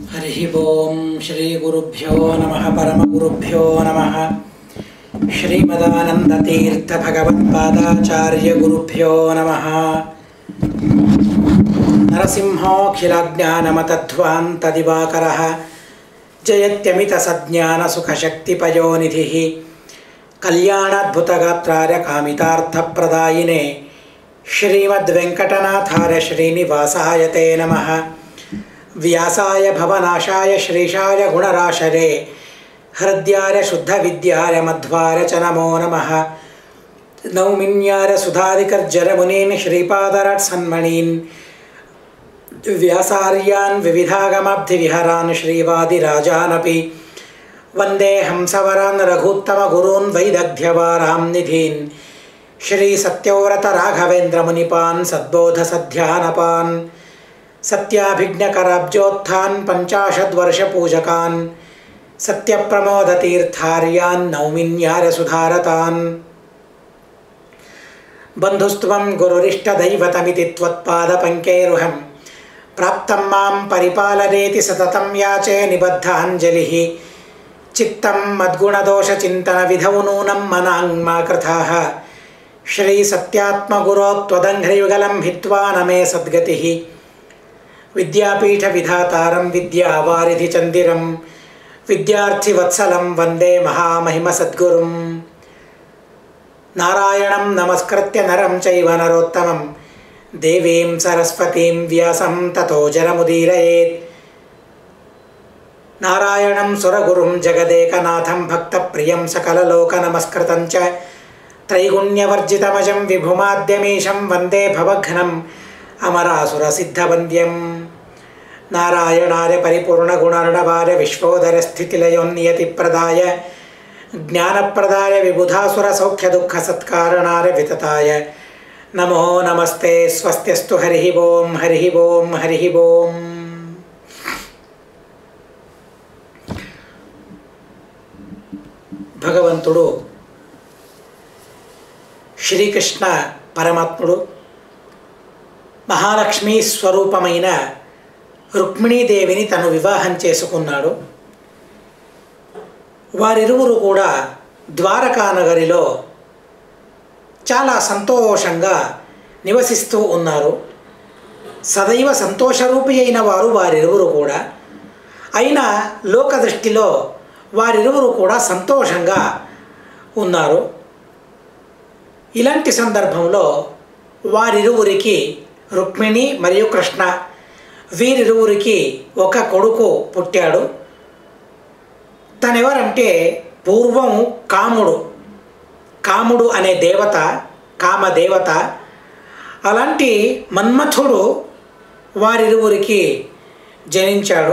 హరి ఓం శ్రీ గురుభ్యో నమ పరమగురుభ్యో నమ శ్రీమదానందతీర్థ భగవత్పాదాచార్య గురుభ్యో నమ నరసింహోఖిలజ్ఞానమతధ్వాంతదివాకర జయత్యమిత సజ్ఞాన సుఖశక్తిపయోనిధి కళ్యాణాద్భుతగాత్రార్య కామితార్థప్రదాయినే శ్రీమద్వెంకటనాథార్య శ్రీనివాసాయ తే నమః వ్యాసాయ భవనాశాయ శ్రీశాయ గుణరాశరే హృద్యాయ శుద్ధవిద్యాయ మధ్వాయ చ నమో నమః నౌమిన్యాయ సుధాదికర్జరమునీన్ శ్రీపాదరట్సన్మణీన్ వ్యాసార్యాన్ వివిధాగమాబ్ధివిహరాన్ శ్రీవాదిరాజానపి వందే హంసవరాన్ రఘుత్తమగురూన్ వైదగ్ధ్యవారాం నిధీన్ శ్రీ సత్యవ్రత రాఘవేంద్ర మునిపాన్ సద్బోధ సధ్యానపాన్ సత్యాభిజ్ఞకరాబ్జోత్థాన్ పంచాశద్వర్షపూజకాన్ సత్యప్రమోదతీర్థార్యాన్ నౌమిన్యార సుధారతాన్ బంధుస్త్వం గురురిష్టదైవతమితి త్వత్పాదపంకైరుహం ప్రాప్తం మాం పరిపాలనేతి సతతం యాచే నిబద్ధాంజలిः చిత్తం మద్గుణదోషచింతన విధౌ నూనం మనాంగ్మా కృథాः శ్రీసత్యాత్మగురో త్వదంఘ్రియుగలం హిత్వా నమే సద్గతిः విద్యాపీఠవిధాతారం విద్యావారిధిచందిరం విద్యార్థివత్సలం వందే మహామహిమసద్గురుం నారాయణం నమస్కృత్య నరం చైవ నరోత్తమం దేవీం సరస్వతీం వ్యాసం తతో జరముదీరయేత్ నారాయణం సురగురుం జగదేకనాథం భక్తప్రియం సకలలోకనమస్కృతం చ త్రైగుణ్యవర్జితమజం విభుమాద్యమీశం వందే భవఘ్నం అమరాసురసిద్ధవంద్యం నారాయణార్య పరిపూర్ణగుణర్ణవార్య విశ్వోదరస్థితిలయోన్నియతిప్రదాయ జ్ఞానప్రదాయ విబుధాసుర సౌఖ్య దుఃఖ సత్కారణాయ వితతాయ నమో నమస్తే స్వస్త్యస్తు హరి ఓం హరి ఓం హరి ఓం భగవంతుడు శ్రీకృష్ణ పరమాత్ముడు మహాలక్ష్మి స్వరూపమైన రుక్మిణీదేవిని తను వివాహం చేసుకున్నాడు వారిరువురు కూడా ద్వారకా నగరిలో చాలా సంతోషంగా నివసిస్తూ ఉన్నారు సదైవ సంతోషరూపి అయిన వారు వారిరువురు కూడా అయినా లోక దృష్టిలో వారిరువురు కూడా సంతోషంగా ఉన్నారు ఇలాంటి సందర్భంలో వారిరువురికి రుక్మిణి మరియు కృష్ణ వీరిరువురికి ఒక కొడుకు పుట్టాడు తనెవరంటే పూర్వం కాముడు కాముడు అనే దేవత కామదేవత అలాంటి మన్మథుడు వారిరువురికి జనించాడు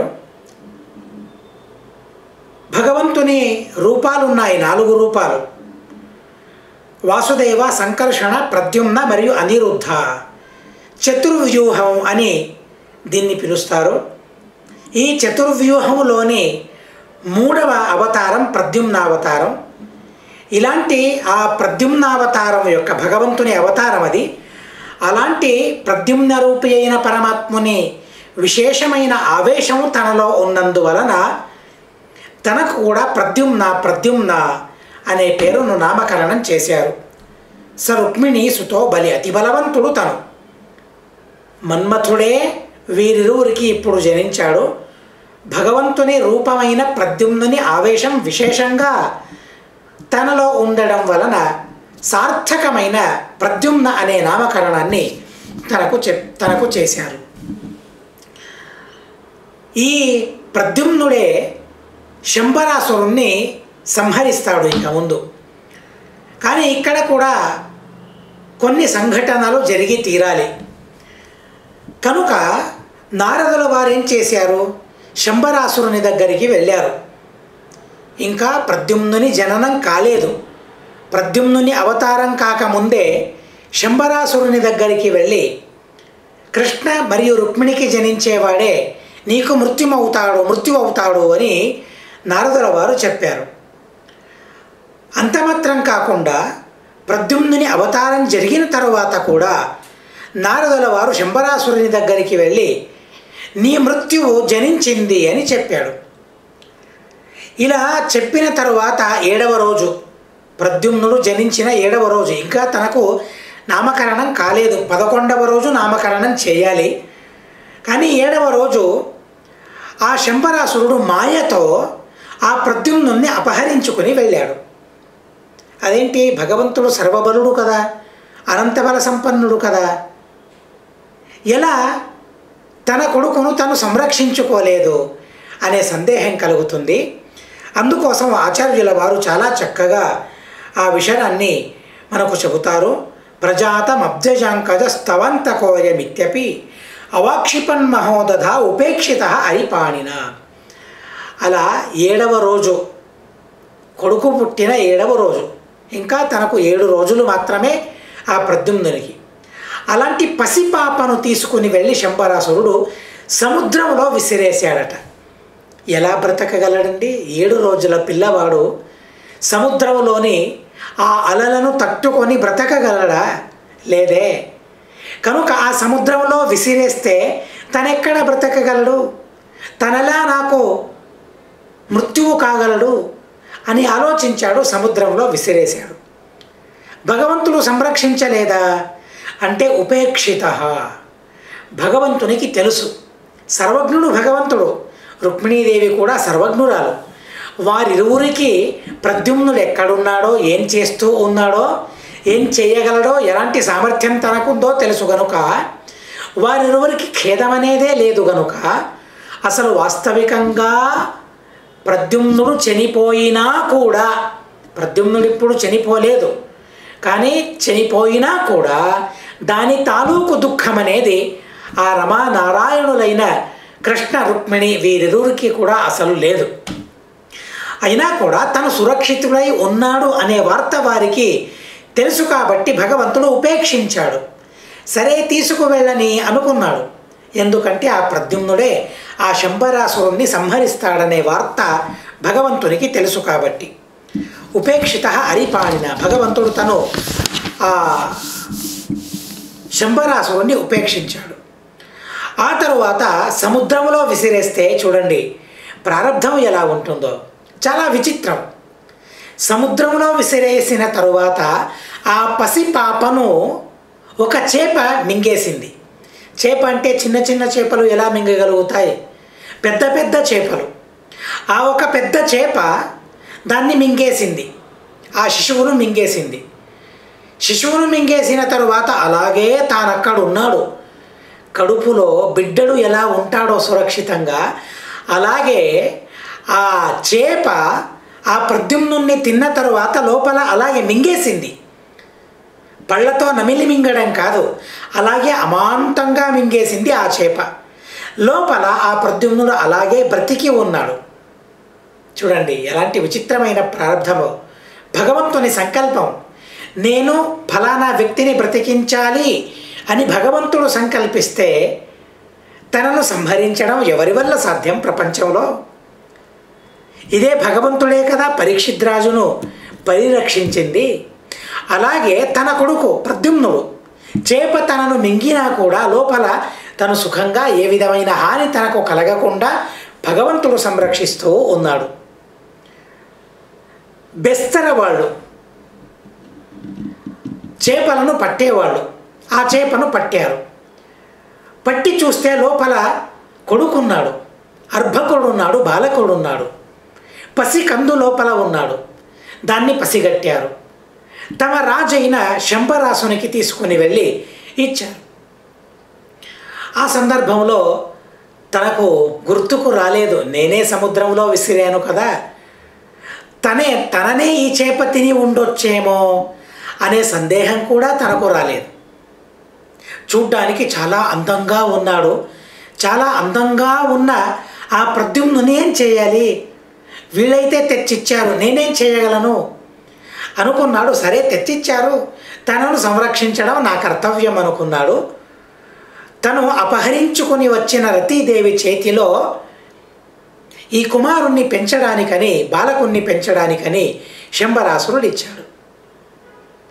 భగవంతుని రూపాలు ఉన్నాయి నాలుగు రూపాలు వాసుదేవ సంకర్షణ ప్రద్యుమ్న మరియు అనిరుద్ధ చతుర్వ్యూహం అని దీన్ని పిలుస్తారు ఈ చతుర్వ్యూహంలోని మూడవ అవతారం ప్రద్యుమ్నావతారం ఇలాంటి ఆ ప్రద్యుమ్నావతారం యొక్క భగవంతుని అవతారం అది అలాంటి ప్రద్యుమ్న రూపి అయిన పరమాత్ముని విశేషమైన ఆవేశం తనలో ఉన్నందువలన తనకు కూడా ప్రద్యుమ్న ప్రద్యుమ్న అనే పేరును నామకరణం చేశారు స రుక్మిణి సుతో బలి అతి బలవంతుడు తను మన్మథుడే వీరిరువురికి ఇప్పుడు జనించాడు భగవంతుని రూపమైన ప్రద్యుమ్నుని ఆవేశం విశేషంగా తనలో ఉండడం వలన సార్థకమైన ప్రద్యుమ్న అనే నామకరణాన్ని తనకు చె తనకు చేశారు ఈ ప్రద్యుమ్నుడే శంబరాసురుణ్ణి సంహరిస్తాడు ఇక ముందు కానీ ఇక్కడ కూడా కొన్ని సంఘటనలు జరిగి తీరాలి కనుక నారదుల వారు ఏం చేశారు శంబరాసురుని దగ్గరికి వెళ్ళారు ఇంకా ప్రద్యుమ్నుని జననం కాలేదు ప్రద్యుమ్నుని అవతారం కాకముందే శంబరాసురుని దగ్గరికి వెళ్ళి కృష్ణ మరియు రుక్మిణికి జనించేవాడే నీకు మృత్యుమవుతాడు మృత్యు అవుతాడు అని నారదుల వారు చెప్పారు అంతమాత్రం కాకుండా ప్రద్యుమ్నుని అవతారం జరిగిన తరువాత కూడా నారదుల వారు శంబరాసురుని దగ్గరికి వెళ్ళి నీ మృత్యువు జనించింది అని చెప్పాడు ఇలా చెప్పిన తరువాత ఏడవ రోజు ప్రద్యుమ్నుడు జనించిన ఏడవ రోజు ఇంకా తనకు నామకరణం కాలేదు పదకొండవ రోజు నామకరణం చేయాలి కానీ ఏడవ రోజు ఆ శంబరాసురుడు మాయతో ఆ ప్రద్యుమ్నుణ్ణి అపహరించుకుని వెళ్ళాడు అదేంటి భగవంతుడు సర్వబలుడు కదా అనంతబల సంపన్నుడు కదా ఎలా తన కొడుకును తను సంరక్షించుకోలేదు అనే సందేహం కలుగుతుంది అందుకోసం ఆచార్యుల వారు చాలా చక్కగా ఆ విషయాన్ని మనకు చెబుతారు ప్రజాతమబ్జజాంకజ స్తవంతకోయమిత్యపి అవాక్షిపన్ మహోదధ ఉపేక్షిత అరిపాణిన అలా ఏడవ రోజు కొడుకు పుట్టిన ఏడవ రోజు ఇంకా తనకు ఏడు రోజులు మాత్రమే ఆ ప్రద్యుమ్నునికి అలాంటి పసిపాపను తీసుకుని వెళ్ళి శంబరాసురుడు సముద్రంలో విసిరేశాడట ఎలా బ్రతకగలడండి ఏడు రోజుల పిల్లవాడు సముద్రంలోని ఆ అలలను తట్టుకొని బ్రతకగలడా లేదే కనుక ఆ సముద్రంలో విసిరేస్తే తనెక్కడ బ్రతకగలడు తనలా నాకు మృత్యువు కాగలడు అని ఆలోచించాడు సముద్రంలో విసిరేశాడు భగవంతుడు సంరక్షించలేదా అంటే ఉపేక్షిత భగవంతునికి తెలుసు సర్వజ్ఞుడు భగవంతుడు రుక్మిణీదేవి కూడా సర్వజ్ఞురాలు వారిరువురికి ప్రద్యుమ్నుడు ఎక్కడున్నాడో ఏం చేస్తూ ఉన్నాడో ఏం చేయగలడో ఎలాంటి సామర్థ్యం తనకుందో తెలుసు గనుక వారిరువురికి ఖేదం అనేదే లేదు గనుక అసలు వాస్తవికంగా ప్రద్యుమ్నుడు చనిపోయినా కూడా ప్రద్యుమ్నుడు ఇప్పుడు చనిపోలేదు కానీ చనిపోయినా కూడా దాని తాలూకు దుఃఖం అనేది ఆ రమానారాయణులైన కృష్ణ రుక్మిణి వీరిరువురికి కూడా అసలు లేదు అయినా కూడా తను సురక్షితుడై ఉన్నాడు అనే వార్త వారికి తెలుసు కాబట్టి భగవంతుడు ఉపేక్షించాడు సరే తీసుకువెళ్ళని అనుకున్నాడు ఎందుకంటే ఆ ప్రద్యుమ్నుడే ఆ శంబరాసురుణ్ణి సంహరిస్తాడనే వార్త భగవంతునికి తెలుసు కాబట్టి ఉపేక్షిత అరిపాణిన భగవంతుడు తను ఆ శంబరాసురుణ్ణి ఉపేక్షించాడు ఆ తరువాత సముద్రంలో విసిరేస్తే చూడండి ప్రారంధం ఎలా ఉంటుందో చాలా విచిత్రం సముద్రంలో విసిరేసిన తరువాత ఆ పసి పాపను ఒక చేప మింగేసింది చేప అంటే చిన్న చిన్న చేపలు ఎలా మింగగలుగుతాయి పెద్ద పెద్ద చేపలు ఆ ఒక పెద్ద చేప దాన్ని మింగేసింది ఆ శిశువును మింగేసింది శిశువును మింగేసిన తరువాత అలాగే తానక్కడ ఉన్నాడు కడుపులో బిడ్డడు ఎలా ఉంటాడో సురక్షితంగా అలాగే ఆ చేప ఆ ప్రద్యుమ్నుణ్ణి తిన్న తరువాత లోపల అలాగే మింగేసింది పళ్ళతో నమిలి మింగడం కాదు అలాగే అమాంతంగా మింగేసింది ఆ చేప లోపల ఆ ప్రద్యుమ్నుడు అలాగే బ్రతికి ఉన్నాడు చూడండి ఎలాంటి విచిత్రమైన ప్రారంభమో భగవంతుని సంకల్పం నేను ఫలానా వ్యక్తిని బ్రతికించాలి అని భగవంతుడు సంకల్పిస్తే తనను సంహరించడం ఎవరి వల్ల సాధ్యం ప్రపంచంలో ఇదే భగవంతుడే కదా పరీక్షిద్రాజును పరిరక్షించింది అలాగే తన కొడుకు ప్రద్యుమ్నుడు చేప తనను మింగినా కూడా లోపల తను సుఖంగా ఏ విధమైన హాని తనకు కలగకుండా భగవంతుడు సంరక్షిస్తూ ఉన్నాడు బెస్తర వాళ్ళు చేపలను పట్టేవాళ్ళు ఆ చేపను పట్టారు పట్టి చూస్తే లోపల కొడుకున్నాడు అర్భకుడున్నాడు బాలకుడున్నాడు పసి కందు లోపల ఉన్నాడు దాన్ని పసిగట్టారు తమ రాజైన శంభరాసునికి తీసుకుని వెళ్ళి ఇచ్చారు ఆ సందర్భంలో తనకు గుర్తుకు రాలేదు నేనే సముద్రంలో విసిరాను కదా తనే తననే ఈ చేప తిని ఉండొచ్చేమో అనే సందేహం కూడా తనకు రాలేదు చూడ్డానికి చాలా అందంగా ఉన్నాడు చాలా అందంగా ఉన్న ఆ ప్రద్యుమ్నుని ఏం చేయాలి వీళ్ళైతే తెచ్చిచ్చారు నేనేం చేయగలను అనుకున్నాడు సరే తెచ్చిచ్చారు తనను సంరక్షించడం నా కర్తవ్యం అనుకున్నాడు తను అపహరించుకుని వచ్చిన రతీదేవి చేతిలో ఈ కుమారుణ్ణి పెంచడానికని బాలకుణ్ణి పెంచడానికని శంబరాసురుడు ఇచ్చాడు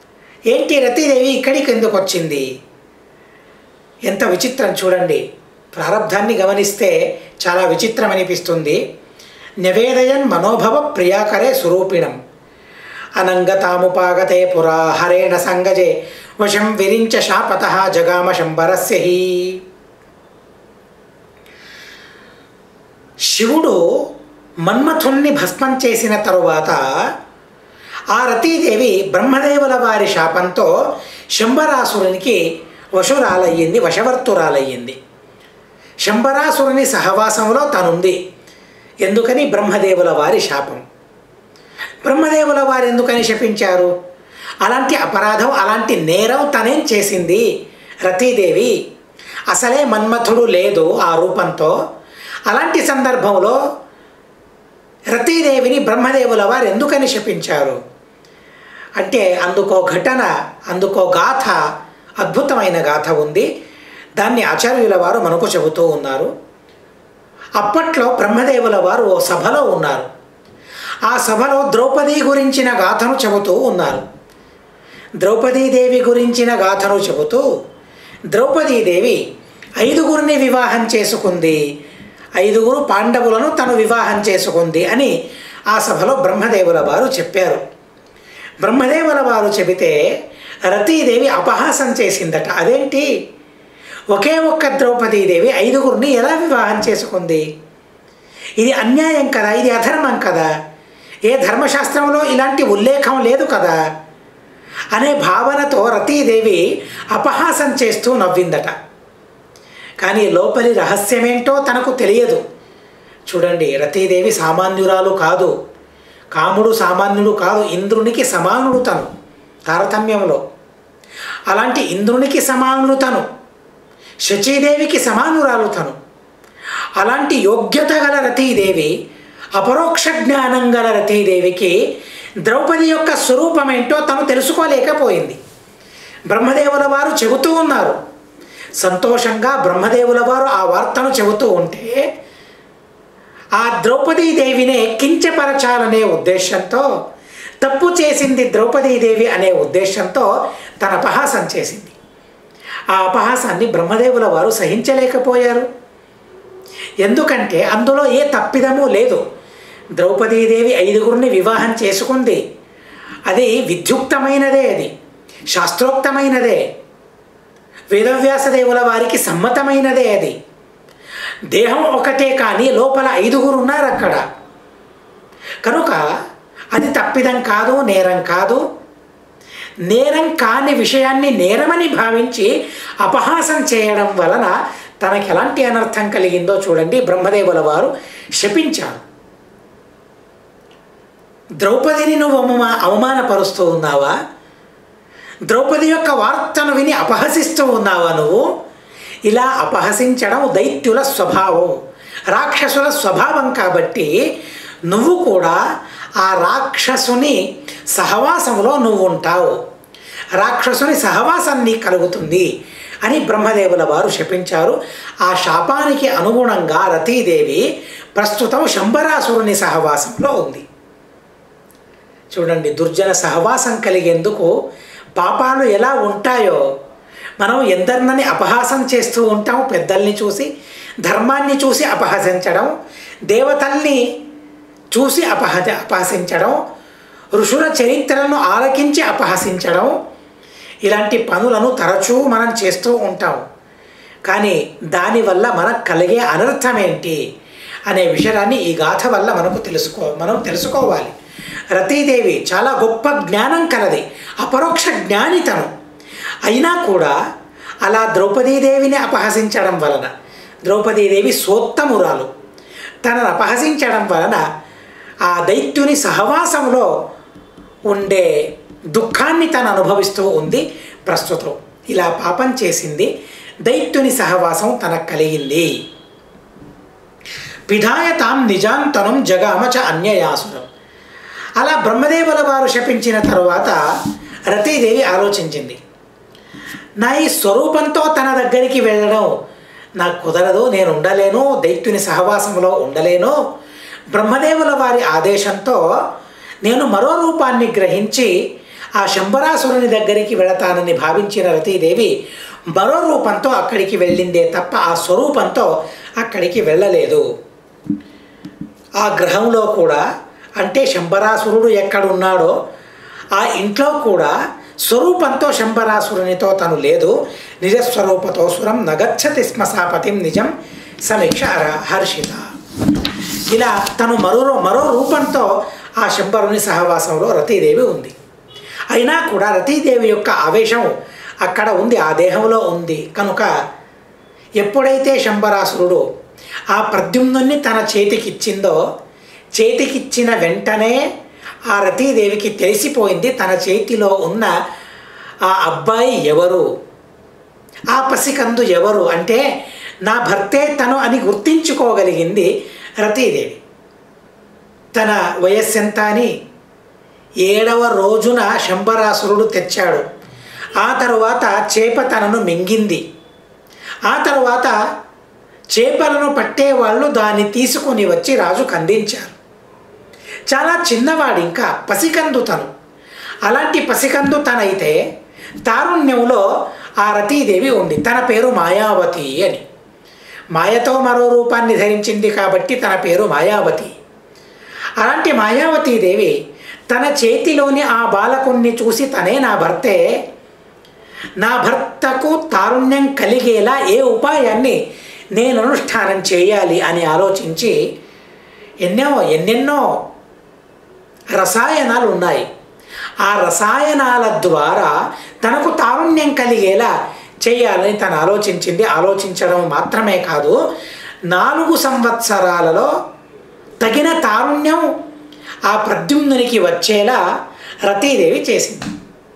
ఏంటి రతీదేవి ఇక్కడికి ఎందుకు వచ్చింది ఎంత విచిత్రం చూడండి ప్రారంధాన్ని గమనిస్తే చాలా విచిత్రం అనిపిస్తుంది నివేదయన్ మనోభవ ప్రియాకరే స్వరూపిణం అనంగతాముపాగతే పురా హరేణ సంగజే వశం విరించ శాపత జగామ శంబరస్య హి శివుడు మన్మథుణ్ణి భస్మం చేసిన తరువాత ఆ రతీదేవి బ్రహ్మదేవుల వారి శాపంతో శంబరాసురునికి వశురాలయ్యింది వశవర్తురాలయ్యింది శంబరాసురుని సహవాసంలో తనుంది ఎందుకని బ్రహ్మదేవుల వారి శాపం బ్రహ్మదేవుల వారు ఎందుకని శపించారు అలాంటి అపరాధం అలాంటి నేరం తనేం చేసింది రతీదేవి అసలే మన్మథుడు లేదు ఆ రూపంతో అలాంటి సందర్భంలో రతీదేవిని బ్రహ్మదేవుల వారు ఎందుకని శపించారు అంటే అందుకో ఘటన అందుకో గాథ అద్భుతమైన గాథ ఉంది దాన్ని ఆచార్యుల వారు మనకు చెబుతూ ఉన్నారు అప్పట్లో బ్రహ్మదేవుల వారు ఓ సభలో ఉన్నారు ఆ సభలో ద్రౌపది గురించిన గాథను చెబుతూ ఉన్నారు ద్రౌపదీదేవి గురించిన గాథను చెబుతూ ద్రౌపదీదేవి ఐదుగురిని వివాహం చేసుకుంది ఐదుగురు పాండవులను తను వివాహం చేసుకుంది అని ఆ సభలో బ్రహ్మదేవుల వారు చెప్పారు బ్రహ్మదేవుల వారు చెబితే రతీదేవి అపహాసం చేసిందట అదేంటి ఒకే ఒక్క ద్రౌపదీదేవి ఐదుగురిని ఎలా వివాహం చేసుకుంది ఇది అన్యాయం కదా ఇది అధర్మం కదా ఏ ధర్మశాస్త్రంలో ఇలాంటి ఉల్లేఖం లేదు కదా అనే భావనతో రతీదేవి అపహాసం చేస్తూ నవ్విందట కానీ లోపలి రహస్యమేంటో తనకు తెలియదు చూడండి రతీదేవి సామాన్యురాలు కాదు కాముడు సామాన్యుడు కాదు ఇంద్రునికి సమానుడు తను తారతమ్యంలో అలాంటి ఇంద్రునికి సమానుడు తను శచీదేవికి సమానురాలు తను అలాంటి యోగ్యత గల రతీదేవి అపరోక్ష జ్ఞానం గల రతీదేవికి ద్రౌపది యొక్క స్వరూపం ఏంటో తను తెలుసుకోలేకపోయింది బ్రహ్మదేవుల వారు చెబుతూ ఉన్నారు సంతోషంగా బ్రహ్మదేవుల వారు ఆ వార్తను చెబుతూ ఉంటే ఆ ద్రౌపదీదేవినే కించపరచాలనే ఉద్దేశంతో తప్పు చేసింది ద్రౌపదీదేవి అనే ఉద్దేశంతో తన అపహాసం చేసింది ఆ అపహాసాన్ని బ్రహ్మదేవుల వారు సహించలేకపోయారు ఎందుకంటే అందులో ఏ తప్పిదము లేదు ద్రౌపదీదేవి ఐదుగురిని వివాహం చేసుకుంది అది విద్యుక్తమైనదే అది శాస్త్రోక్తమైనదే వేదవ్యాసదేవుల వారికి సమ్మతమైనదే అది దేహం ఒకటే కానీ లోపల ఐదుగురు ఉన్నారు అక్కడ కనుక అది తప్పిదం కాదు నేరం కాదు నేరం కాని విషయాన్ని నేరమని భావించి అపహాసం చేయడం వలన తనకి ఎలాంటి అనర్థం కలిగిందో చూడండి బ్రహ్మదేవుల వారు శపించారు ద్రౌపదిని నువ్వు అవమా అవమానపరుస్తూ ఉన్నావా ద్రౌపది యొక్క వార్తను విని అపహసిస్తూ ఉన్నావా నువ్వు ఇలా అపహసించడం దైత్యుల స్వభావం రాక్షసుల స్వభావం కాబట్టి నువ్వు కూడా ఆ రాక్షసుని సహవాసంలో నువ్వు ఉంటావు రాక్షసుని సహవాసం నీకు కలుగుతుంది అని బ్రహ్మదేవుల వారు శపించారు ఆ శాపానికి అనుగుణంగా రతీదేవి ప్రస్తుతం శంబరాసురుని సహవాసంలో ఉంది చూడండి దుర్జన సహవాసం కలిగేందుకు పాపాలు ఎలా ఉంటాయో మనం ఎందరినని అపహాసం చేస్తూ ఉంటాం పెద్దల్ని చూసి ధర్మాన్ని చూసి అపహసించడం దేవతల్ని చూసి అపహ అపహసించడం ఋషుల చరిత్రలను ఆలకించి అపహసించడం ఇలాంటి పనులను తరచూ మనం చేస్తూ ఉంటాం కానీ దానివల్ల మనకు కలిగే అనర్థం ఏంటి అనే విషయాన్ని ఈ గాథ వల్ల మనకు తెలుసుకో మనం తెలుసుకోవాలి రతీదేవి చాలా గొప్ప జ్ఞానం కలది అపరోక్ష జ్ఞానితను అయినా కూడా అలా ద్రౌపదీదేవిని అపహసించడం వలన ద్రౌపదీదేవి సోత్తమురాలు తనను అపహసించడం వలన ఆ దైత్యుని సహవాసంలో ఉండే దుఃఖాన్ని తను అనుభవిస్తూ ఉంది ప్రస్తుతం ఇలా పాపం చేసింది దైత్యుని సహవాసం తనకు కలిగింది పిధాయ తాం నిజాంతనం జగామ చ అన్యయాసురం అలా బ్రహ్మదేవుల వారు శపించిన తరువాత రతీదేవి ఆలోచించింది నా ఈ స్వరూపంతో తన దగ్గరికి వెళ్ళడం నాకు కుదరదు నేను ఉండలేను దైత్యుని సహవాసంలో ఉండలేను బ్రహ్మదేవుల వారి ఆదేశంతో నేను మరో రూపాన్ని గ్రహించి ఆ శంబరాసురుని దగ్గరికి వెళతానని భావించిన రతీదేవి మరో రూపంతో అక్కడికి వెళ్ళిందే తప్ప ఆ స్వరూపంతో అక్కడికి వెళ్ళలేదు ఆ గ్రహంలో కూడా అంటే శంబరాసురుడు ఎక్కడున్నాడో ఆ ఇంట్లో కూడా స్వరూపంతో శంబరాసురునితో తను లేదు నిజస్వరూపతో సురం నగచ్చతి శ్మశాపతిం నిజం సమీక్ష హర- హర్షిత ఇలా తను మరో మరో రూపంతో ఆ శంబరుని సహవాసంలో రతీదేవి ఉంది అయినా కూడా రతీదేవి యొక్క ఆవేశం అక్కడ ఉంది ఆ దేహంలో ఉంది కనుక ఎప్పుడైతే శంబరాసురుడు ఆ ప్రద్యుమ్నుని తన చేతికిచ్చిందో చేతికిచ్చిన వెంటనే ఆ రతీదేవికి తెలిసిపోయింది తన చేతిలో ఉన్న ఆ అబ్బాయి ఎవరు ఆ పసికందు ఎవరు అంటే నా భర్తే తను అని గుర్తించుకోగలిగింది రతీదేవి తన వయస్సు ఎంత అని ఏడవ రోజున శంబరాసురుడు తెచ్చాడు ఆ తరువాత చేప తనను మింగింది ఆ తరువాత చేపలను పట్టేవాళ్ళు దాన్ని తీసుకొని వచ్చి రాజుకు అందించారు చాలా చిన్నవాడు ఇంకా పసికందు తను అలాంటి పసికందు తనైతే తారుణ్యంలో ఆ రతీదేవి ఉంది తన పేరు మాయావతి అని మాయతో మరో రూపాన్ని ధరించింది కాబట్టి తన పేరు మాయావతి అలాంటి మాయావతీదేవి తన చేతిలోని ఆ బాలకుణ్ణి చూసి తనే నా భర్తే నా భర్తకు తారుణ్యం కలిగేలా ఏ ఉపాయాన్ని నేను అనుష్ఠానం చేయాలి అని ఆలోచించి ఎన్నో ఎన్నెన్నో రసాయనాలు ఉన్నాయి ఆ రసాయనాల ద్వారా తనకు తారుణ్యం కలిగేలా చేయాలని తను ఆలోచించింది ఆలోచించడం మాత్రమే కాదు నాలుగు సంవత్సరాలలో తగిన తారుణ్యం ఆ ప్రద్యుమ్నునికి వచ్చేలా రతీదేవి చేసింది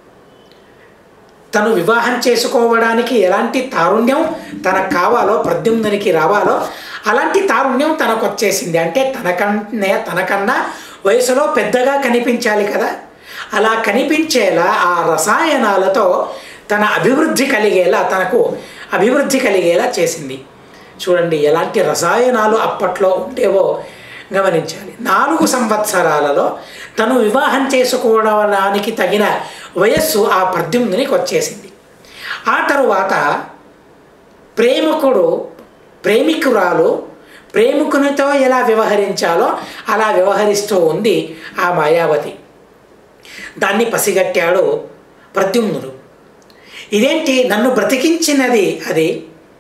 తను వివాహం చేసుకోవడానికి ఎలాంటి తారుణ్యం తనకు కావాలో ప్రద్యుమ్నునికి రావాలో అలాంటి తారుణ్యం తనకు వచ్చేసింది అంటే తనకన్నే తనకన్నా వయసులో పెద్దగా కనిపించాలి కదా అలా కనిపించేలా ఆ రసాయనాలతో తన అభివృద్ధి కలిగేలా తనకు అభివృద్ధి కలిగేలా చేసింది చూడండి ఎలాంటి రసాయనాలు అప్పట్లో ఉండేవో గమనించాలి నాలుగు సంవత్సరాలలో తను వివాహం చేసుకోవడానికి తగిన వయస్సు ఆ ప్రద్యుమ్నునికి వచ్చేసింది ఆ తరువాత ప్రేమికుడు ప్రేమికురాలు ప్రేమికునితో ఎలా వ్యవహరించాలో అలా వ్యవహరిస్తూ ఉంది ఆ మాయావతి దాన్ని పసిగట్టాడు ప్రద్యుమ్నుడు ఇదేంటి నన్ను బ్రతికించినది అది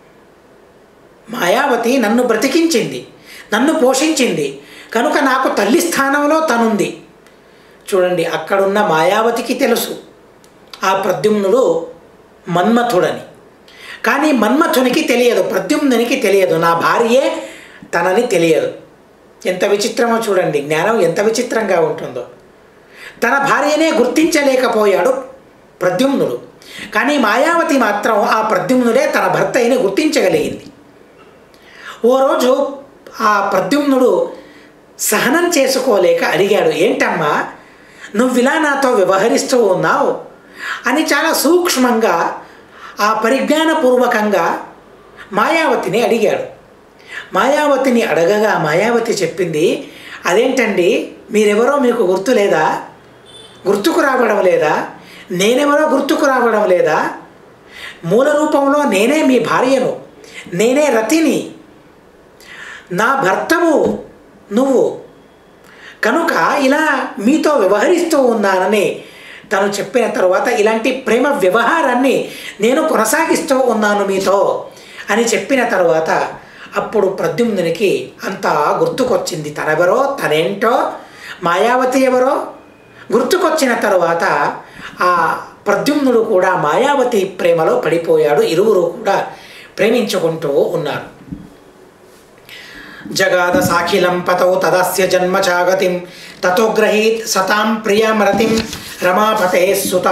మాయావతి నన్ను బ్రతికించింది నన్ను పోషించింది కనుక నాకు తల్లి స్థానంలో తనుంది చూడండి అక్కడున్న మాయావతికి తెలుసు ఆ ప్రద్యుమ్నుడు మన్మథుడని కానీ మన్మథునికి తెలియదు ప్రద్యుమ్నునికి తెలియదు నా భార్యే తనని తెలియదు ఎంత విచిత్రమో చూడండి జ్ఞానం ఎంత విచిత్రంగా ఉంటుందో తన భార్యనే గుర్తించలేకపోయాడు ప్రద్యుమ్నుడు కానీ మాయావతి మాత్రం ఆ ప్రద్యుమ్నుడే తన భర్త అయిన గుర్తించగలిగింది ఓ రోజు ఆ ప్రద్యుమ్నుడు సహనం చేసుకోలేక అడిగాడు ఏంటమ్మా నువ్వు ఇలా నాతో వ్యవహరిస్తూ ఉన్నావు అని చాలా సూక్ష్మంగా ఆ పరిజ్ఞానపూర్వకంగా మాయావతిని అడిగాడు మాయావతిని అడగగా మాయావతి చెప్పింది అదేంటండి మీరెవరో మీకు గుర్తు లేదా గుర్తుకు రావడం లేదా నేనెవరో గుర్తుకు రావడం లేదా మూల రూపంలో నేనే మీ భార్యను నేనే రతిని నా భర్తవు నువ్వు కనుక ఇలా మీతో వ్యవహరిస్తూ ఉన్నానని తను చెప్పిన తర్వాత ఇలాంటి ప్రేమ వ్యవహారాన్ని నేను కొనసాగిస్తూ ఉన్నాను మీతో అని చెప్పిన తర్వాత అప్పుడు ప్రద్యుమ్నునికి అంతా గుర్తుకొచ్చింది తనెవరో తనేంటో మాయావతి ఎవరో గుర్తుకొచ్చిన తర్వాత ఆ ప్రద్యుమ్నుడు కూడా మాయావతి ప్రేమలో పడిపోయాడు ఇరువురు కూడా ప్రేమించుకుంటూ ఉన్నారు జగాద సాఖిలం పతౌ తదస్య జన్మ చాగతిం తతో గ్రహీత్ సతాం ప్రియమరతిం రమాపతే సుత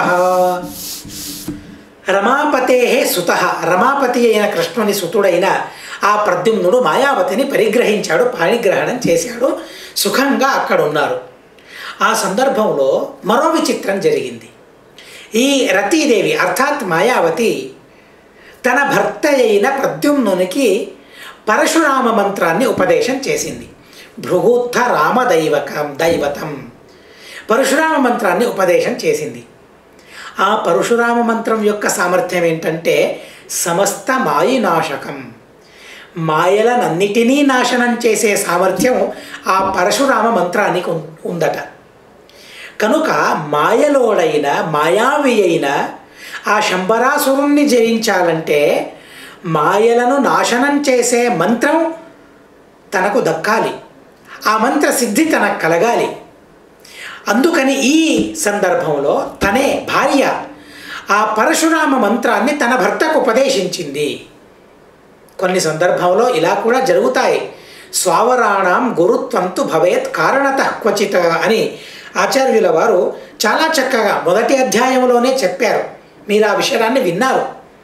రమాపతే సుత రమాపతి అయిన కృష్ణుని సుతుడైన ఆ ప్రద్యుమ్నుడు మాయావతిని పరిగ్రహించాడు పాణిగ్రహణం చేశాడు సుఖంగా అక్కడ ఉన్నారు ఆ సందర్భంలో మరో విచిత్రం జరిగింది ఈ రతీదేవి అర్థాత్ మాయావతి తన భర్త అయిన ప్రద్యుమ్నునికి పరశురామ మంత్రాన్ని ఉపదేశం చేసింది భృగుత్థ రామదైవకం దైవతం పరశురామ మంత్రాన్ని ఉపదేశం చేసింది ఆ పరశురామ మంత్రం యొక్క సామర్థ్యం ఏంటంటే సమస్త మాయినాశకం మాయలనన్నిటినీ నాశనం చేసే సామర్థ్యం ఆ పరశురామ మంత్రానికి ఉం- ఉందట కనుక మాయలోడైన మాయావి అయిన ఆ శంబరాసురుణ్ణి జయించాలంటే మాయలను నాశనం చేసే మంత్రం తనకు దక్కాలి ఆ మంత్ర సిద్ధి తనకు కలగాలి అందుకని ఈ సందర్భంలో తనే భార్య ఆ పరశురామ మంత్రాన్ని తన భర్తకు ఉపదేశించింది కొన్ని సందర్భంలో ఇలా కూడా జరుగుతాయి స్వావరాణం గురుత్వంతు భవేత్ కారణత క్వచిత అని ఆచార్యుల వారు చాలా చక్కగా మొదటి అధ్యాయంలోనే చెప్పారు మీరు ఆ విషయాన్ని విన్నారు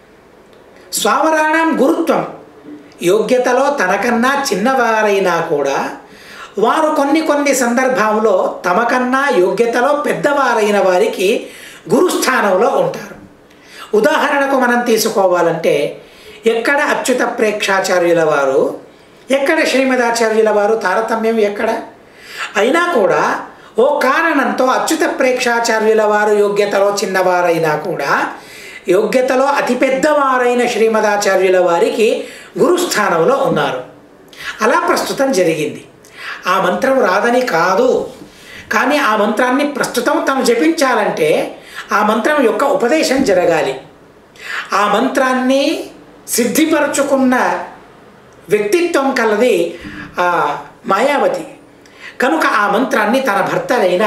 స్వావరాణం గురుత్వం యోగ్యతలో తనకన్నా చిన్నవారైనా కూడా వారు కొన్ని కొన్ని సందర్భంలో తమకన్నా యోగ్యతలో పెద్దవారైన వారికి గురుస్థానంలో ఉంటారు ఉదాహరణకు మనం తీసుకోవాలంటే ఎక్కడ అచ్యుత ప్రేక్షాచార్యుల వారు ఎక్కడ శ్రీమదాచార్యుల వారు తారతమ్యం ఎక్కడ అయినా కూడా ఓ కారణంతో అచ్యుత ప్రేక్షాచార్యుల వారు యోగ్యతలో చిన్నవారైనా కూడా యోగ్యతలో అతిపెద్దవారైన శ్రీమదాచార్యుల వారికి గురుస్థానంలో ఉన్నారు అలా ప్రస్తుతం జరిగింది ఆ మంత్రం రాదని కాదు కానీ ఆ మంత్రాన్ని ప్రస్తుతం తను జపించాలంటే ఆ మంత్రం యొక్క ఉపదేశం జరగాలి ఆ మంత్రాన్ని సిద్ధిపరచుకున్న వ్యక్తిత్వం కలది ఆ మాయావతి కనుక ఆ మంత్రాన్ని తన భర్తలైన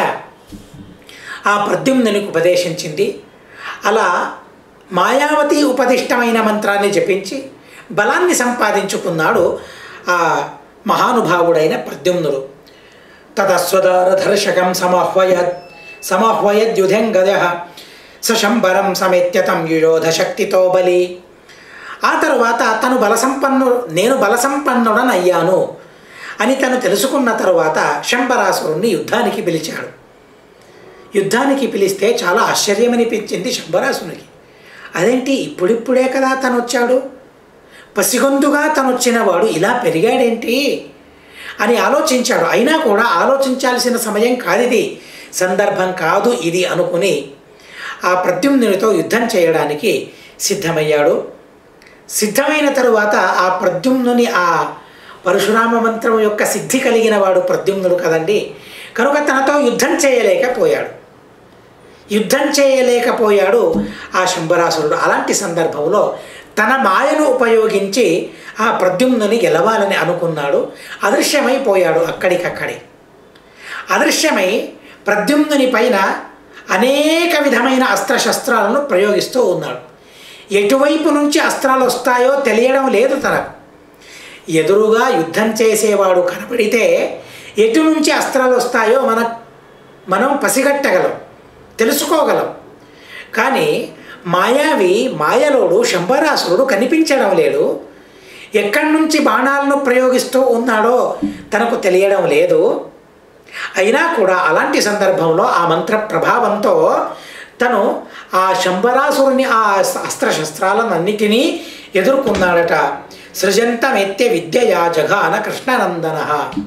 ఆ ప్రద్యుమ్నునికి ఉపదేశించింది అలా మాయావతి ఉపదిష్టమైన మంత్రాన్ని జపించి బలాన్ని సంపాదించుకున్నాడు ఆ మహానుభావుడైన ప్రద్యుమ్నుడు తదస్వదారధర్షకం సమాహ్వయత్ సమాహ్వయద్యుధం గజ సశంబరం సమేత్యతం యుయోధ శక్తితో బలి ఆ తరువాత తను బలసంపన్ను నేను బలసంపన్నుడనయ్యాను అని తను తెలుసుకున్న తరువాత శంబరాసురుణ్ణి యుద్ధానికి పిలిచాడు యుద్ధానికి పిలిస్తే చాలా ఆశ్చర్యమనిపించింది శంబరాసునికి అదేంటి ఇప్పుడిప్పుడే కదా తను వచ్చాడు పసిగొందుగా తను వచ్చినవాడు ఇలా పెరిగాడేంటి అని ఆలోచించాడు అయినా కూడా ఆలోచించాల్సిన సమయం కాదిది సందర్భం కాదు ఇది అనుకుని ఆ ప్రద్యుమ్నునితో యుద్ధం చేయడానికి సిద్ధమయ్యాడు సిద్ధమైన తరువాత ఆ ప్రద్యుమ్నుని ఆ పరశురామ మంత్రం యొక్క సిద్ధి కలిగిన వాడు ప్రద్యుమ్నుడు కదండి కనుక తనతో యుద్ధం చేయలేకపోయాడు యుద్ధం చేయలేకపోయాడు ఆ శంబరాసురుడు అలాంటి సందర్భంలో తన మాయను ఉపయోగించి ఆ ప్రద్యుమ్నుని గెలవాలని అనుకున్నాడు అదృశ్యమైపోయాడు అక్కడికక్కడే అదృశ్యమై ప్రద్యుమ్నుని పైన అనేక విధమైన అస్త్రశస్త్రాలను ప్రయోగిస్తూ ఉన్నాడు ఎటువైపు నుంచి అస్త్రాలు వస్తాయో తెలియడం లేదు తనకు ఎదురుగా యుద్ధం చేసేవాడు కనపడితే ఎటు నుంచి అస్త్రాలు వస్తాయో మన మనం పసిగట్టగలం తెలుసుకోగలం కానీ మాయావి మాయలోడు శంబరాసురుడు కనిపించడం లేడు ఎక్కడి నుంచి బాణాలను ప్రయోగిస్తూ ఉన్నాడో తనకు తెలియడం లేదు అయినా కూడా అలాంటి సందర్భంలో ఆ మంత్ర ప్రభావంతో తను ఆ శంబరాసురుని ఆ అస్త్రశస్త్రాలన్నిటినీ ఎదుర్కొన్నాడట సృజంతమెత్తే విద్యయా జఘాన కృష్ణనందన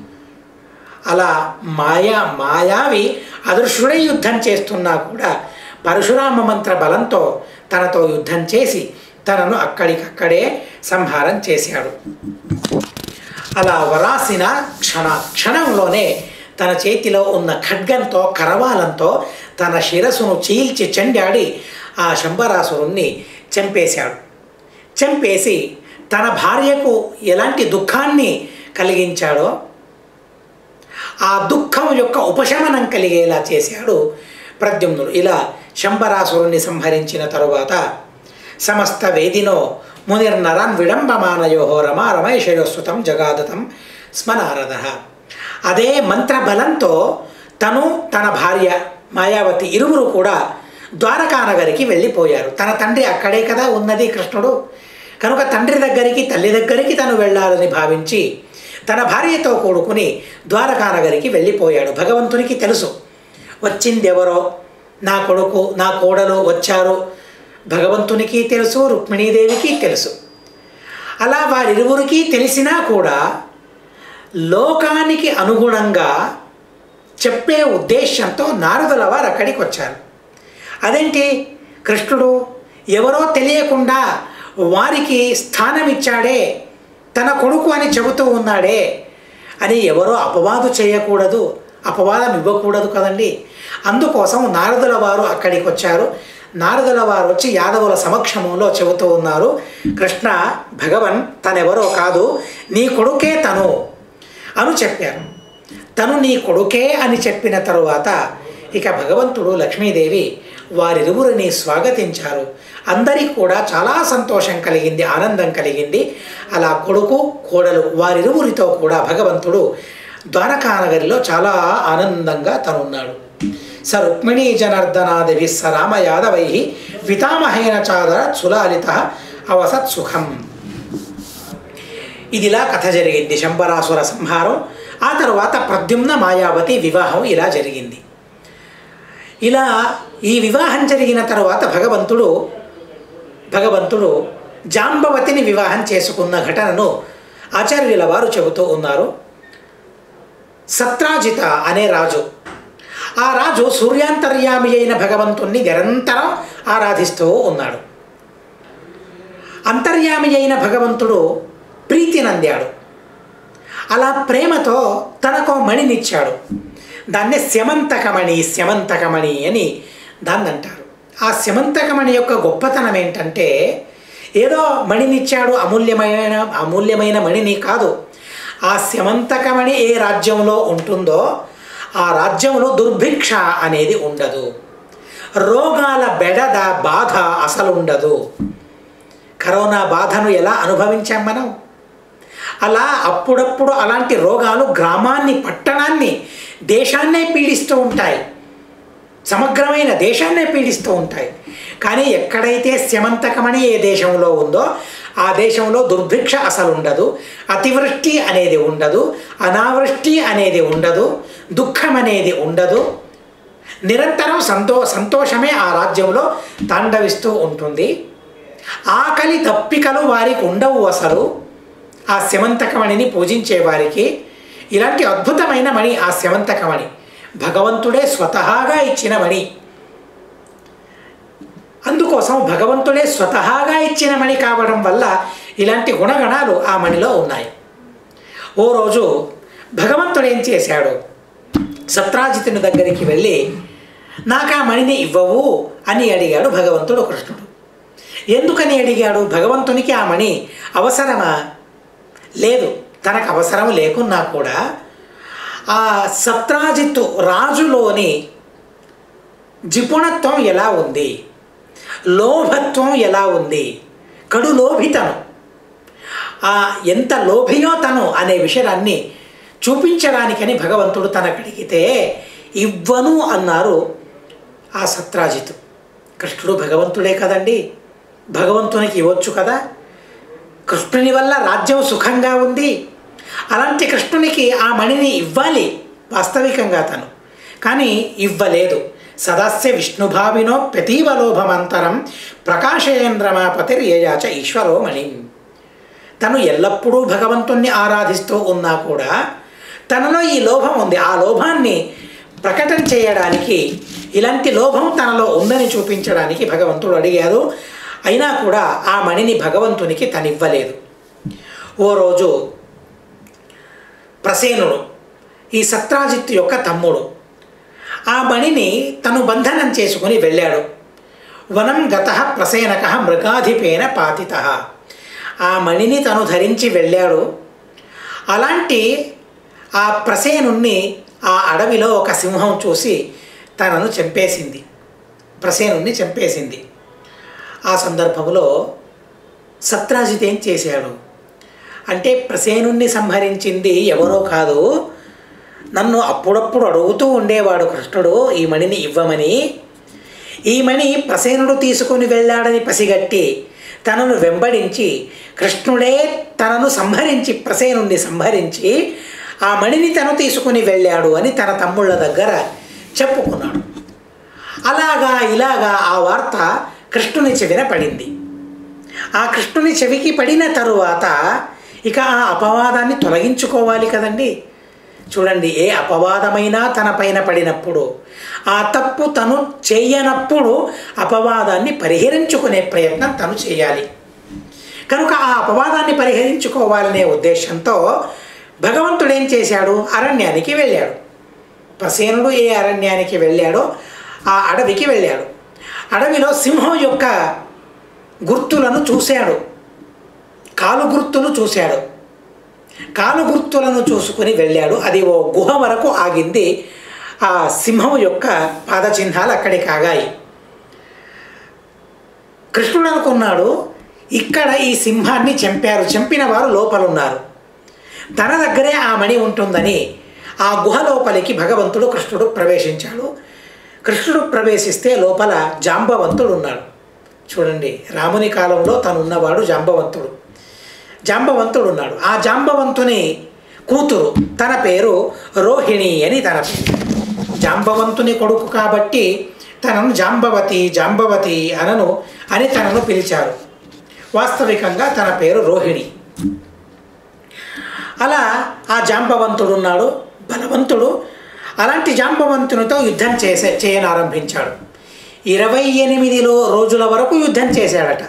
అలా మాయా మాయావి అదృశ్యుడై యుద్ధం చేస్తున్నా కూడా పరశురామ మంత్ర బలంతో తనతో యుద్ధం చేసి తనను అక్కడికక్కడే సంహారం చేశాడు అలా వరాసిన క్షణ క్షణంలోనే తన చేతిలో ఉన్న ఖడ్గంతో కరవాలంతో తన శిరస్సును చీల్చి చెండాడి ఆ శంబరాసురుణ్ణి చంపేశాడు చంపేసి తన భార్యకు ఎలాంటి దుఃఖాన్ని కలిగించాడో ఆ దుఃఖం యొక్క ఉపశమనం కలిగేలా చేశాడు ప్రద్యుమ్నుడు ఇలా శంబరాసురుణ్ణి సంహరించిన తరువాత సమస్త వేదినో మునిర్నరాన్ విడంబమానయో రమా రమేశయోస్సుతం జగాదతం స్మనారద అదే మంత్రబలంతో తను తన భార్య మాయావతి ఇరువురు కూడా ద్వారకానగరికి వెళ్ళిపోయారు తన తండ్రి అక్కడే కదా ఉన్నది కృష్ణుడు కనుక తండ్రి దగ్గరికి తల్లి దగ్గరికి తను వెళ్ళాలని భావించి తన భార్యతో కూడుకుని ద్వారకానగరికి వెళ్ళిపోయాడు భగవంతునికి తెలుసు వచ్చింది ఎవరో నా కొడుకు నా కోడలు వచ్చారు భగవంతునికి తెలుసు రుక్మిణీదేవికి తెలుసు అలా వారిరువురికి తెలిసినా కూడా లోకానికి అనుగుణంగా చెప్పే ఉద్దేశంతో నారదుల వారు అక్కడికి వచ్చారు అదేంటి కృష్ణుడు ఎవరో తెలియకుండా వారికి స్థానం ఇచ్చాడే తన కొడుకు అని చెబుతూ ఉన్నాడే అని ఎవరో అపవాదు చేయకూడదు అపవాదం ఇవ్వకూడదు కదండి అందుకోసం నారదుల వారు అక్కడికి వచ్చారు నారదుల వారు వచ్చి యాదవుల సమక్షమంలో చెబుతూ ఉన్నారు కృష్ణ భగవన్ తనెవరో కాదు నీ కొడుకే తను అను చెప్పారు తను నీ కొడుకే అని చెప్పిన తరువాత ఇక భగవంతుడు లక్ష్మీదేవి వారిరువురిని స్వాగతించారు అందరికీ కూడా చాలా సంతోషం కలిగింది ఆనందం కలిగింది అలా కొడుకు కోడలు వారిరువురితో కూడా భగవంతుడు ద్వారకానగరిలో చాలా ఆనందంగా తనున్నాడు స రుక్మిణీ జనార్దనాదిభి స రామయాదవై పితామహేన చాదర సులాలిత అవసత్ సుఖం ఇదిలా కథ జరిగింది శంబరాసుర సంహారం ఆ తర్వాత ప్రద్యుమ్న మాయావతి వివాహం ఇలా జరిగింది ఇలా ఈ వివాహం జరిగిన తర్వాత భగవంతుడు భగవంతుడు జాంబవతిని వివాహం చేసుకున్న ఘటనను ఆచార్యుల వారు చెబుతూ ఉన్నారు సత్రాజిత అనే రాజు ఆ రాజు సూర్యాంతర్యామి అయిన భగవంతుణ్ణి నిరంతరం ఆరాధిస్తూ ఉన్నాడు అంతర్యామి అయిన భగవంతుడు ప్రీతి నందాడు అలా ప్రేమతో తనకో మణినిచ్చాడు దాన్నే స్యమంతకమణి స్యమంతకమణి అని దాన్ని అంటారు ఆ స్యమంతకమణి యొక్క గొప్పతనం ఏంటంటే ఏదో మణినిచ్చాడు అమూల్యమైన అమూల్యమైన మణిని కాదు ఆ స్యమంతకమణి ఏ రాజ్యంలో ఉంటుందో ఆ రాజ్యంలో దుర్భిక్ష అనేది ఉండదు రోగాల బెడద బాధ అసలు ఉండదు కరోనా బాధను ఎలా అనుభవించాం మనం అలా అప్పుడప్పుడు అలాంటి రోగాలు గ్రామాన్ని పట్టణాన్ని దేశాన్నే పీడిస్తూ ఉంటాయి సమగ్రమైన దేశాన్నే పీడిస్తూ ఉంటాయి కానీ ఎక్కడైతే స్యమంతకమని ఏ దేశంలో ఉందో ఆ దేశంలో దుర్భిక్ష అసలు ఉండదు అతివృష్టి అనేది ఉండదు అనావృష్టి అనేది ఉండదు దుఃఖం అనేది ఉండదు నిరంతరం సంతో సంతోషమే ఆ రాజ్యంలో తాండవిస్తూ ఉంటుంది ఆకలి తప్పికలు వారికి ఉండవు అసలు ఆ శమంతకమణిని పూజించే వారికి ఇలాంటి అద్భుతమైన మణి ఆ శమంతకమణి భగవంతుడే స్వతహాగా ఇచ్చిన మణి అందుకోసం భగవంతుడే స్వతహాగా ఇచ్చిన మణి కావడం వల్ల ఇలాంటి గుణగణాలు ఆ మణిలో ఉన్నాయి ఓ రోజు భగవంతుడు ఏం చేశాడు సత్రాజితుని దగ్గరికి వెళ్ళి నాకు ఆ మణిని ఇవ్వవు అని అడిగాడు భగవంతుడు కృష్ణుడు ఎందుకని అడిగాడు భగవంతునికి ఆ మణి అవసరమా లేదు తనకు అవసరం లేకున్నా కూడా ఆ సత్రాజిత్తు రాజులోని జిపుణత్వం ఎలా ఉంది లోభత్వం ఎలా ఉంది కడు లోభితను ఆ ఎంత లోభియో తను అనే విషయాన్ని చూపించడానికని భగవంతుడు తనకు అడిగితే ఇవ్వను అన్నారు ఆ సత్రాజితు కృష్ణుడు భగవంతుడే కదండి భగవంతునికి ఇవ్వచ్చు కదా కృష్ణుని వల్ల రాజ్యం సుఖంగా ఉంది అలాంటి కృష్ణునికి ఆ మణిని ఇవ్వాలి వాస్తవికంగా తను కానీ ఇవ్వలేదు సదస్య విష్ణుభావినో ప్రతీవలోభమంతరం ప్రకాశయేంద్రమాపతిర్ ఏయాచ ఈశ్వరో మణి తను ఎల్లప్పుడూ భగవంతుణ్ణి ఆరాధిస్తూ ఉన్నా కూడా తనలో ఈ లోభం ఉంది ఆ లోభాన్ని ప్రకటన చేయడానికి ఇలాంటి లోభం తనలో ఉందని చూపించడానికి భగవంతుడు అడిగారు అయినా కూడా ఆ మణిని భగవంతునికి తనివ్వలేదు ఓ రోజు ప్రసేనుడు ఈ సత్రాజిత్తు యొక్క తమ్ముడు ఆ మణిని తను బంధనం చేసుకుని వెళ్ళాడు వనం గత ప్రసేనక మృగాధిపేన పాతిత ఆ మణిని తను ధరించి వెళ్ళాడు అలాంటి ఆ ప్రసేనుణ్ణి ఆ అడవిలో ఒక సింహం చూసి తనను చంపేసింది ప్రసేనుణ్ణి చంపేసింది ఆ సందర్భంలో సత్రాజిత్ ఏం చేశాడు అంటే ప్రసేనుణ్ణి సంహరించింది ఎవరో కాదు నన్ను అప్పుడప్పుడు అడుగుతూ ఉండేవాడు కృష్ణుడు ఈ మణిని ఇవ్వమని ఈ మణి ప్రసేనుడు తీసుకొని వెళ్ళాడని పసిగట్టి తనను వెంబడించి కృష్ణుడే తనను సంహరించి ప్రసేనుణ్ణి సంహరించి ఆ మణిని తను తీసుకుని వెళ్ళాడు అని తన తమ్ముళ్ళ దగ్గర చెప్పుకున్నాడు అలాగా ఇలాగా ఆ వార్త కృష్ణుని చెవిన పడింది ఆ కృష్ణుని చెవికి పడిన తరువాత ఇక ఆ అపవాదాన్ని తొలగించుకోవాలి కదండి చూడండి ఏ అపవాదమైనా తన పైన పడినప్పుడు ఆ తప్పు తను చేయనప్పుడు అపవాదాన్ని పరిహరించుకునే ప్రయత్నం తను చేయాలి కనుక ఆ అపవాదాన్ని పరిహరించుకోవాలనే ఉద్దేశంతో భగవంతుడు ఏం చేశాడు అరణ్యానికి వెళ్ళాడు ప్రసేనుడు ఏ అరణ్యానికి వెళ్ళాడో ఆ అడవికి వెళ్ళాడు అడవిలో సింహం యొక్క గుర్తులను చూశాడు కాలు గుర్తులు చూశాడు కాలు గుర్తులను చూసుకుని వెళ్ళాడు అది ఓ గుహ వరకు ఆగింది ఆ సింహం యొక్క పాదచిహ్నాలు అక్కడికి ఆగాయి కృష్ణుడు అనుకున్నాడు ఇక్కడ ఈ సింహాన్ని చంపారు చంపిన వారు లోపల ఉన్నారు తన దగ్గరే ఆ మణి ఉంటుందని ఆ గుహ లోపలికి భగవంతుడు కృష్ణుడు ప్రవేశించాడు కృష్ణుడు ప్రవేశిస్తే లోపల జాంబవంతుడు ఉన్నాడు చూడండి రాముని కాలంలో తను ఉన్నవాడు జాంబవంతుడు జాంబవంతుడు ఉన్నాడు ఆ జాంబవంతుని కూతురు తన పేరు రోహిణి అని తన పేరు జాంబవంతుని కొడుకు కాబట్టి తనను జాంబవతి జాంబవతి అనను అని తనను పిలిచారు వాస్తవికంగా తన పేరు రోహిణి అలా ఆ జాంబవంతుడు ఉన్నాడు బలవంతుడు అలాంటి జాంబవంతునితో యుద్ధం చేసే చేయనారంభించాడు ఇరవై ఎనిమిదిలో రోజుల వరకు యుద్ధం చేశాడట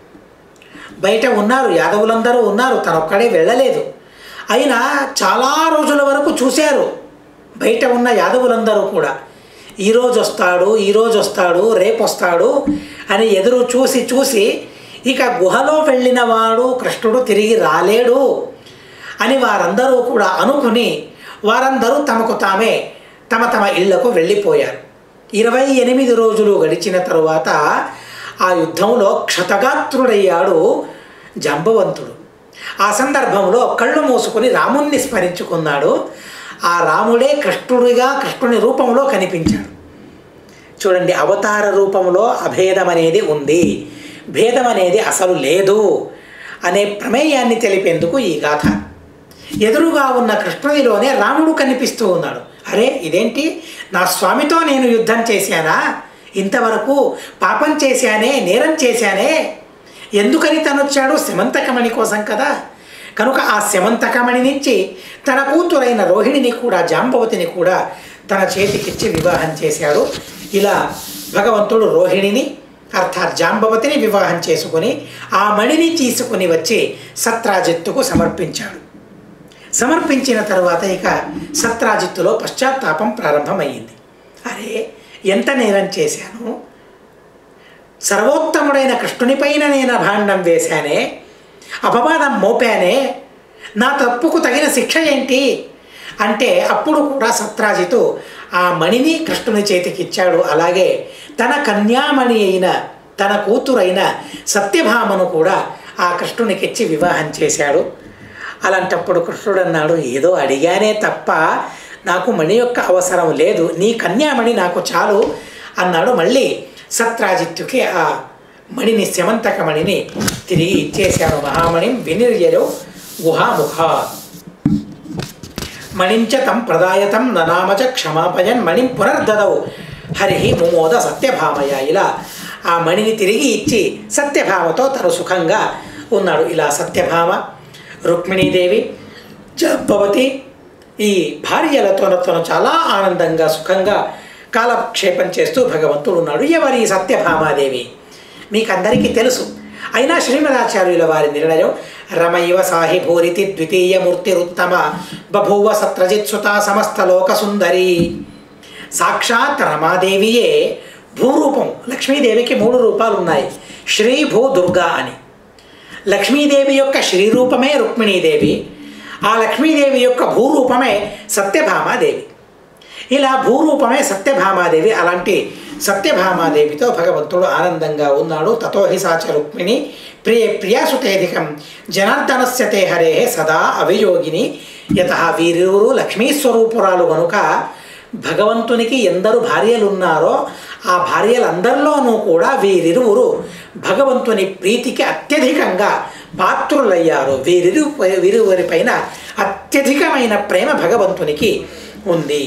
బయట ఉన్నారు యాదవులందరూ ఉన్నారు తనొక్కడే వెళ్ళలేదు అయినా చాలా రోజుల వరకు చూశారు బయట ఉన్న యాదవులందరూ కూడా ఈరోజు వస్తాడు ఈరోజు వస్తాడు రేపు వస్తాడు అని ఎదురు చూసి చూసి ఇక గుహలో వెళ్ళిన వాడు కృష్ణుడు తిరిగి రాలేడు అని వారందరూ కూడా అనుకుని వారందరూ తమకు తామే తమ తమ ఇళ్లకు వెళ్ళిపోయారు ఇరవై ఎనిమిది రోజులు గడిచిన తరువాత ఆ యుద్ధంలో క్షతగాత్రుడయ్యాడు జంబవంతుడు ఆ సందర్భంలో కళ్ళు మూసుకొని రాముణ్ణి స్మరించుకున్నాడు ఆ రాముడే కృష్ణుడిగా కృష్ణుని రూపంలో కనిపించాడు చూడండి అవతార రూపంలో అభేదం అనేది ఉంది భేదం అనేది అసలు లేదు అనే ప్రమేయాన్ని తెలిపేందుకు ఈ గాథ ఎదురుగా ఉన్న కృష్ణునిలోనే రాముడు కనిపిస్తూ ఉన్నాడు అరే ఇదేంటి నా స్వామితో నేను యుద్ధం చేశానా ఇంతవరకు పాపం చేశానే నేరం చేశానే ఎందుకని తను వచ్చాడు శమంతకమణి కోసం కదా కనుక ఆ శమంతకమణినిచ్చి తన కూతురైన రోహిణిని కూడా జాంబవతిని కూడా తన చేతికిచ్చి వివాహం చేశాడు ఇలా భగవంతుడు రోహిణిని అర్థాత్ జాంబవతిని వివాహం చేసుకుని ఆ మణిని తీసుకుని వచ్చి సత్రాజిత్తుకు సమర్పించాడు సమర్పించిన తర్వాత ఇక సత్రాజిత్తులో పశ్చాత్తాపం ప్రారంభమయ్యింది అరే ఎంత నేరం చేశాను సర్వోత్తముడైన కృష్ణునిపైన నేను భాండం వేశానే అపవాదం మోపానే నా తప్పుకు తగిన శిక్ష ఏంటి అంటే అప్పుడు కూడా సత్రాజితు ఆ మణిని కృష్ణుని చేతికి ఇచ్చాడు అలాగే తన కన్యామణి అయిన తన కూతురైన సత్యభామను కూడా ఆ కృష్ణునికిచ్చి వివాహం చేశాడు అలాంటప్పుడు కృష్ణుడు అన్నాడు ఏదో అడిగానే తప్ప నాకు మణి యొక్క అవసరం లేదు నీ కన్యామణి నాకు చాలు అన్నాడు మళ్ళీ సత్రాజిత్తుకి ఆ మణిని శమంతక మణిని తిరిగి ఇచ్చేశాడు మహామణిం వినిర్యలో గుహాముఖ మణించ తం ప్రదాయతం ననామచ క్షమాపయన్ మణిం పునర్దదౌ హరి ముమోద సత్యభామయ ఇలా ఆ మణిని తిరిగి ఇచ్చి సత్యభామతో తను సుఖంగా ఉన్నాడు ఇలా సత్యభామ రుక్మిణీదేవి జబ్బవతి ఈ భార్యలతో తను చాలా ఆనందంగా సుఖంగా కాలక్షేపం చేస్తూ భగవంతుడు ఉన్నాడు ఎవరి ఈ సత్యభామాదేవి మీకు అందరికీ తెలుసు అయినా శ్రీమదాచార్యుల వారి నిర్ణయం రమైవ సాహిభూరితి ద్వితీయ మూర్తిరుత్తమ బభూవ సత్రజిత్సుత సమస్త లోక సుందరి సాక్షాత్ రమాదేవియే భూరూపం లక్ష్మీదేవికి మూడు రూపాలు ఉన్నాయి శ్రీ భూ దుర్గా అని లక్ష్మీదేవి యొక్క శ్రీరూపమే రుక్మిణీదేవి ఆ లక్ష్మీదేవి యొక్క భూరూపమే సత్యభామాదేవి ఇలా భూరూపమే సత్యభామాదేవి అలాంటి సత్యభామాదేవితో భగవంతుడు ఆనందంగా ఉన్నాడు తతోహి సాచ రుక్మిణి ప్రియ ప్రియాసుతేధికం జనార్దనస్య తే హరే సదా అవియోగిని యత వీరిరువురు లక్ష్మీస్వరూపురాలు గనుక భగవంతునికి ఎందరు భార్యలు ఉన్నారో ఆ భార్యలందరిలోనూ కూడా వీరిరువురు భగవంతుని ప్రీతికి అత్యధికంగా పాత్రులయ్యారు వీరిరు వీరివరిపైన అత్యధికమైన ప్రేమ భగవంతునికి ఉంది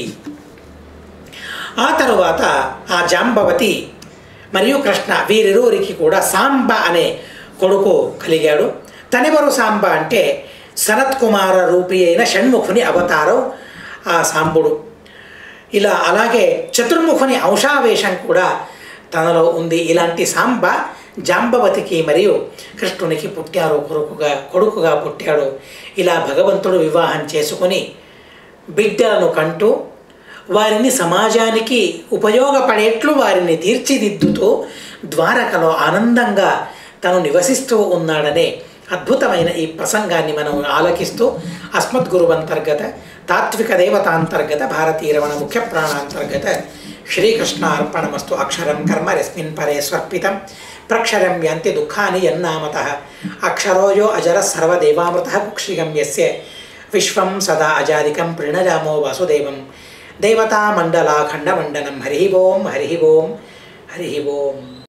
ఆ తరువాత ఆ జాంబవతి మరియు కృష్ణ వీరిరువురికి కూడా సాంబ అనే కొడుకు కలిగాడు తనెవరు సాంబ అంటే సనత్ కుమార రూపి అయిన షణ్ముఖుని అవతారం ఆ సాంబుడు ఇలా అలాగే చతుర్ముఖుని అంశావేశం కూడా తనలో ఉంది ఇలాంటి సాంబ జాంబవతికి మరియు కృష్ణునికి పుట్టారు కొడుకుగా కొడుకుగా పుట్టాడు ఇలా భగవంతుడు వివాహం చేసుకుని బిడ్డలను కంటూ వారిని సమాజానికి ఉపయోగపడేట్లు వారిని తీర్చిదిద్దుతూ ద్వారకలో ఆనందంగా తను నివసిస్తూ ఉన్నాడనే అద్భుతమైన ఈ ప్రసంగాన్ని మనం ఆలకిస్తూ అస్మద్గురువంతర్గత తాత్విక దేవతాంతర్గత భారతీయ రమణ ముఖ్య ప్రాణాంతర్గత శ్రీకృష్ణ అర్పణమస్తు అక్షరం కర్మ రస్మిన్ పరే స్వర్పితం ప్రక్షరం యంతి దుఃఖాని యన్నామత అక్షరోయో అజర సర్వదేవామృత కుక్షిగం యస్య విశ్వం సదా అజాదికం ప్రణరామో వాసుదేవం దేవతామండలాఖండమండనం హరి ఓం హరి ఓం హరి ఓం